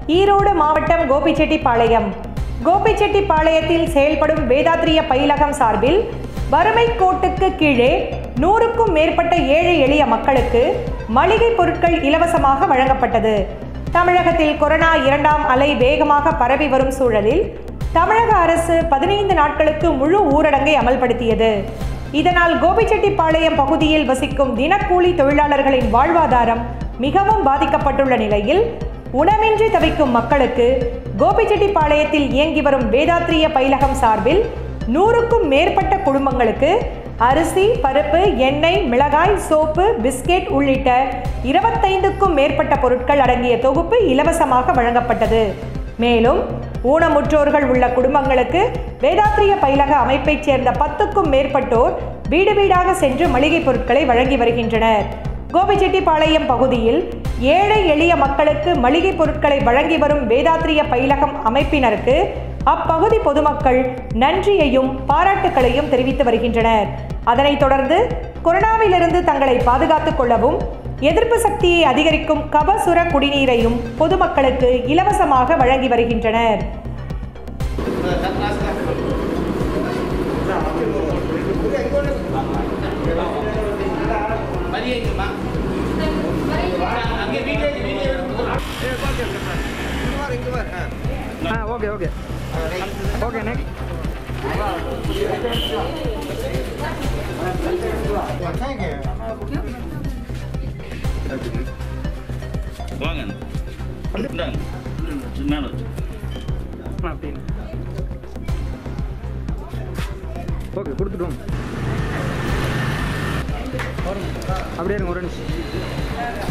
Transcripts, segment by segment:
ஈரோடு மாவட்டம் கோபிச்செட்டிப்பாளையம் கோபிச்செட்டிப்பாளையத்தில் செயல்படும் வேதாத்ரிய பயிலகம் சார்பில் வறுமை கோட்டுக்கு கீழே நூறுக்கும் மேற்பட்ட ஏழை எளிய மக்களுக்கு மளிகை பொருட்கள் இலவசமாக வழங்கப்பட்டது தமிழகத்தில் கொரோனா இரண்டாம் அலை வேகமாக பரவி வரும் சூழலில் தமிழக அரசு பதினைந்து நாட்களுக்கு முழு ஊரடங்கை அமல்படுத்தியது இதனால் கோபிச்செட்டிப்பாளையம் பகுதியில் வசிக்கும் தினக்கூலி தொழிலாளர்களின் வாழ்வாதாரம் மிகவும் பாதிக்கப்பட்டுள்ள நிலையில் உணவின்றி தவிக்கும் மக்களுக்கு கோபிச்செட்டிப்பாளையத்தில் இயங்கி வரும் வேதாத்ரிய பயிலகம் சார்பில் நூறுக்கும் மேற்பட்ட குடும்பங்களுக்கு அரிசி பருப்பு எண்ணெய் மிளகாய் சோப்பு பிஸ்கெட் உள்ளிட்ட இருபத்தைந்துக்கும் மேற்பட்ட பொருட்கள் அடங்கிய தொகுப்பு இலவசமாக வழங்கப்பட்டது மேலும் ஊனமுற்றோர்கள் உள்ள குடும்பங்களுக்கு வேதாத்ரிய பயிலக அமைப்பைச் சேர்ந்த பத்துக்கும் மேற்பட்டோர் வீடு வீடாக சென்று மளிகை பொருட்களை வழங்கி வருகின்றனர் கோபிச்செட்டிப்பாளையம் பகுதியில் ஏழை எளிய மக்களுக்கு மளிகை பொருட்களை வழங்கி வரும் வேதாத்ரிய பயிலகம் அமைப்பினருக்கு அப்பகுதி பொதுமக்கள் நன்றியையும் பாராட்டுக்களையும் தெரிவித்து வருகின்றனர் அதனைத் தொடர்ந்து கொரோனாவிலிருந்து தங்களை பாதுகாத்துக் கொள்ளவும் எதிர்ப்பு சக்தியை அதிகரிக்கும் கபசுர குடிநீரையும் பொதுமக்களுக்கு இலவசமாக வழங்கி வருகின்றனர் ஆ ஓகே ஓகே ஓகே நெக்ஸ்ட் வாங்க இந்தாங்க. மேல வச்சு. ஆ அப்படின்னு ஓகே கொடுத்துட்டோம் அப்படியே இருங்க ஒரு நிமிஷம்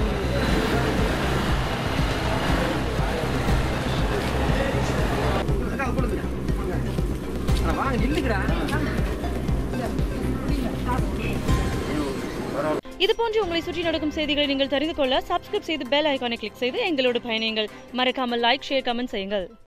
அண்ணா, வாங்க நில்லுங்கடா இது போன்று உங்களை சுற்றி நடக்கும் செய்திகளை நீங்கள் தெரிந்து கொள்ள சப்ஸ்கிரைப் செய்து பெல் ஐகானை கிளிக் செய்து எங்களோடு பயணியுங்கள் மறக்காமல் லைக் ஷேர் கமெண்ட் செய்யுங்கள்